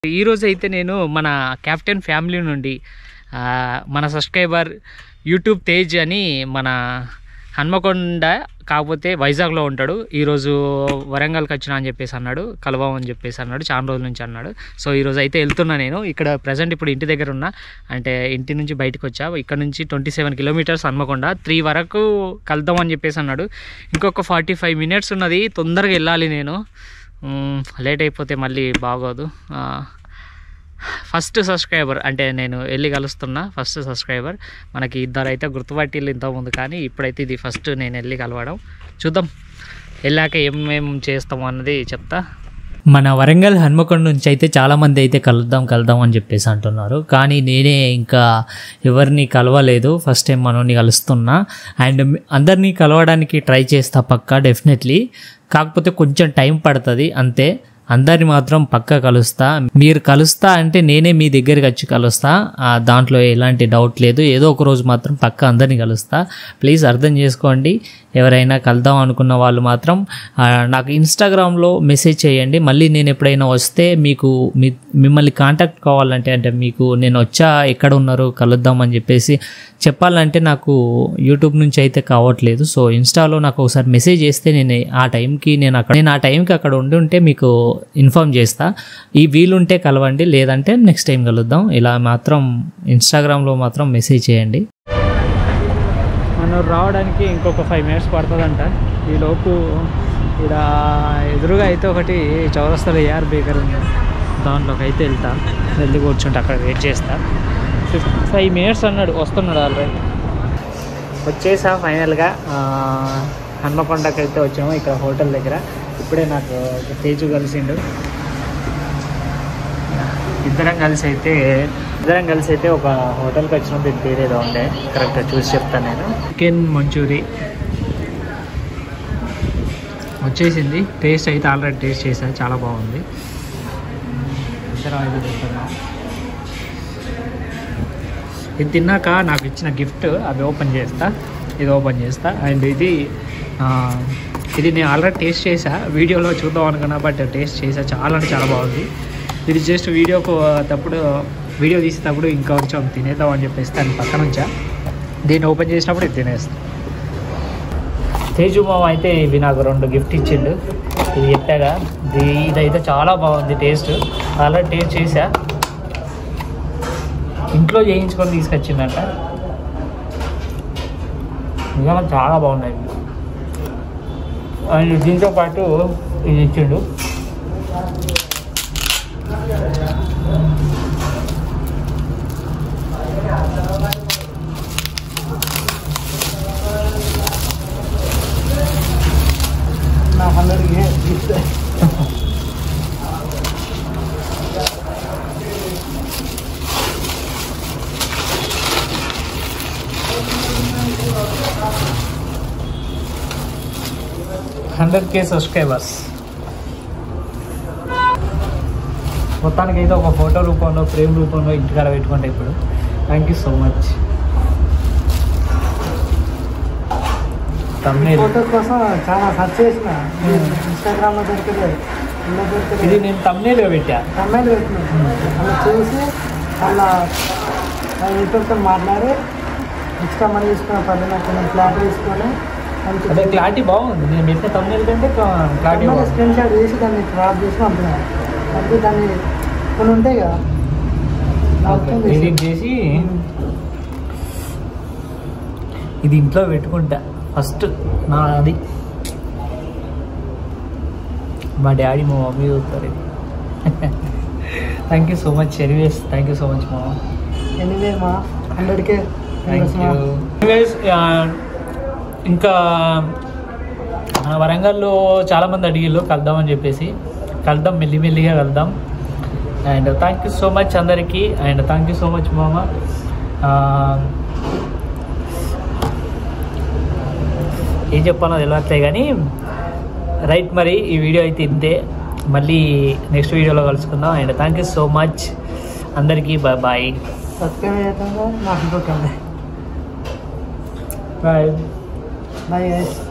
ఈరోజు అయితే నేను మన కెప్టెన్ ఫ్యామిలీ నుండి ఆ, మన సబ్స్క్రైబర్ యూట్యూబ్ తేజ్ అని మన హన్మకొండ కాకపోతే వైజాగ్లో ఉంటాడు ఈరోజు వరంగల్కి వచ్చినా అని చెప్పేసి అన్నాడు కలవమని చెప్పేసి అన్నాడు చాలా రోజుల నుంచి అన్నాడు సో ఈరోజు అయితే వెళ్తున్నా నేను ఇక్కడ ప్రజెంట్ ఇప్పుడు ఇంటి దగ్గర ఉన్నా అంటే ఇంటి నుంచి బయటకు వచ్చా ఇక్కడ నుంచి twenty seven kilometres Hanamkonda three వరకు కలుద్దాం అని చెప్పేసి అన్నాడు ఇంకొక ఫార్టీ ఫైవ్ మినిట్స్ ఉన్నది తొందరగా వెళ్ళాలి నేను లేట్ అయిపోతే మళ్ళీ బాగోదు ఆ, ఫస్ట్ సబ్స్క్రైబర్ అంటే నేను వెళ్ళి కలుస్తున్నా ఫస్ట్ సబ్స్క్రైబర్ మనకి ఇద్దరు అయితే గుర్తుపట్టిల్లు ఇంతకుముందు కానీ ఇప్పుడైతే ఇది ఫస్ట్ నేను వెళ్ళి కలవడం చూద్దాం వెళ్ళాక ఏమేం చేస్తాము అన్నది చెప్తా మన వరంగల్ హన్మకొండ నుంచి అయితే చాలామంది అయితే కలుద్దాం కలుద్దాం అని చెప్పేసి అంటున్నారు కానీ నేనే ఇంకా ఎవరిని కలవలేదు ఫస్ట్ టైం మనల్ని కలుస్తున్నా అండ్ అందరినీ కలవడానికి ట్రై చేస్తా పక్కా డెఫినెట్లీ కాకపోతే కొంచెం టైం పడుతుంది అంతే అందరిని మాత్రం పక్క కలుస్తా మీరు కలుస్తా అంటే నేనే మీ దగ్గరికి వచ్చి కలుస్తా ఆ, దాంట్లో ఎలాంటి డౌట్ లేదు ఏదో ఒక రోజు మాత్రం పక్క అందరిని కలుస్తా ప్లీజ్ అర్థం చేసుకోండి ఎవరైనా కలుద్దాం అనుకున్న వాళ్ళు మాత్రం ఆ, నాకు ఇన్స్టాగ్రామ్లో మెసేజ్ చేయండి మళ్ళీ నేను ఎప్పుడైనా వస్తే మీకు మీ మిమ్మల్ని కాంటాక్ట్ కావాలంటే అంటే మీకు నేను వచ్చా ఎక్కడ ఉన్నారు కలుద్దాం అని చెప్పేసి చెప్పాలంటే నాకు యూట్యూబ్ నుంచి అయితే కావట్లేదు సో ఇన్స్టాలో నాకు ఒకసారి మెసేజ్ చేస్తే నేను ఆ టైంకి నేను అక్కడ నేను ఆ టైంకి అక్కడ ఉండి ఉంటే మీకు ఇన్ఫామ్ చేస్తా ఈ వీలుంటే కలవండి లేదంటే నెక్స్ట్ టైం కలుద్దాం ఇలా మాత్రం ఇన్స్టాగ్రామ్లో మాత్రం మెసేజ్ చేయండి మనం రావడానికి ఇంకొక ఫైవ్ మినిట్స్ పడుతుందంట ఈలోపు ఇక్కడ ఎదురుగా అయితే ఒకటి చౌరస్తాలో ఏఆర్ బేకర్ ఉంది దాంట్లోకి అయితే వెళ్తా వెళ్ళి కూర్చుంటే అక్కడ వెయిట్ చేస్తా ఫిఫ్టీ ఫైవ్ మినిట్స్ అన్నాడు వస్తున్నాడు ఆల్రెడీ వచ్చేసా ఫైనల్గా హన్మకొండకి అయితే వచ్చాము ఇక్కడ హోటల్ దగ్గర ఇప్పుడే నాకు తేజు కలిసిండు ఇద్దరం కలిసి అయితే ఇద్దరం కలిసి అయితే ఒక హోటల్కి వచ్చినాం దీని పేరు ఏదో ఉండే కరెక్ట్గా చూసి చెప్తాను నేను చికెన్ మంచూరి వచ్చేసింది టేస్ట్ అయితే ఆల్రెడీ టేస్ట్ చేశాను చాలా బాగుంది ఇద్దరం అయితే తింటున్నాం ఇది తిన్నాక నాకు ఇచ్చిన గిఫ్ట్ అది ఓపెన్ చేస్తా ఇది ఓపెన్ చేస్తా అండ్ ఇది ఆ, ఇది నేను ఆల్రెడీ టేస్ట్ చేసా వీడియోలో చూద్దాం అనుకున్నా బట్ టేస్ట్ చేసా చాలా అంటే చాలా బాగుంది ఇది జస్ట్ వీడియోకు తప్పుడు వీడియో తీసేటప్పుడు ఇంకా కొంచెం తినేద్దాం అని చెప్పేసి దాన్ని పక్కన ఉంచా దీన్ని ఓపెన్ చేసినప్పుడు ఇది తినేస్తా తేజు మామ అయితే ఇవి నాకు రెండు గిఫ్ట్ ఇచ్చిండు ఇది చెప్పాగా ఇది ఇదైతే చాలా బాగుంది టేస్ట్ ఆల్రెడీ టేస్ట్ చేసా ఇంట్లో చేయించుకొని తీసుకొచ్చిందంట నిజంగా చాలా బాగున్నాయి ఇవి. అండ్ దీంతో పాటు ఇది ఇచ్చిండు నా హండ్రెడ్కి గిఫ్ట్ హండ్రెడ్ కే సబ్స్క్రైబర్స్ మొత్తానికి అయితే ఒక ఫోటో రూపంలో ఫ్రేమ్ రూపంలో ఇంటికాడ పెట్టుకుంటా ఇప్పుడు థ్యాంక్ యూ సో మచ్ తమ్ముడు ఫోటో కోసం చాలా సెర్చ్ చేసిన ఇన్స్టాగ్రామ్ లో దొరకలేదు ఇంట్లో ఇది దొరకలేదు నేను తమ్నేలుగా పెట్టా అమ్మాయిలు పెట్టిన అలా చూసి అలా యూట్యూబ్తో మాట్లాడి ఎక్స్ట్రా మనీ తీసుకున్న పర్లేదు నాకు కొంచెం ఫ్లాట్ తీసుకొని అదే క్లారిటీ బాగుంది నేను పెట్టిన తమ్నేల్ కంటే క్లారిటీ బాగుంది స్క్రీన్ షాట్ చేసి దాన్ని క్రాప్ చేసి పంపిన అంటే దాన్ని కొన్ని ఉంటాయి కదా మొత్తం తీసి- ఎడిట్ చేసి ఇది ఇంట్లో పెట్టుకుంటా ఫస్ట్ నా అది మా డాడీ మా మమ్మీ చూస్తారు ఇది thank you so much anyways thank you so much మా ఎనీవే మా హండ్రెడ్కే థ్యాంక్ యూ ఎనీవేస్ ఇంకా మన వరంగల్లో చాలామంది అడిగిళ్ళు కలుద్దామని చెప్పేసి కలుద్దాం మెల్లిమెల్లిగా కలుద్దాం and thank you so much అందరికీ and thank you so much మామ ఏం చెప్పాలో తెలియట్లే కానీ రైట్ మరి ఈ వీడియో అయితే ఇంతే మళ్ళీ నెక్స్ట్ వీడియోలో కలుసుకుందాం and thank you so much అందరికీ బాయ్ బాయ్ సబ్స్క్రైబ్ చేద్దాం నాకు ఇంకొక బాయ్ బాయ్ గైస్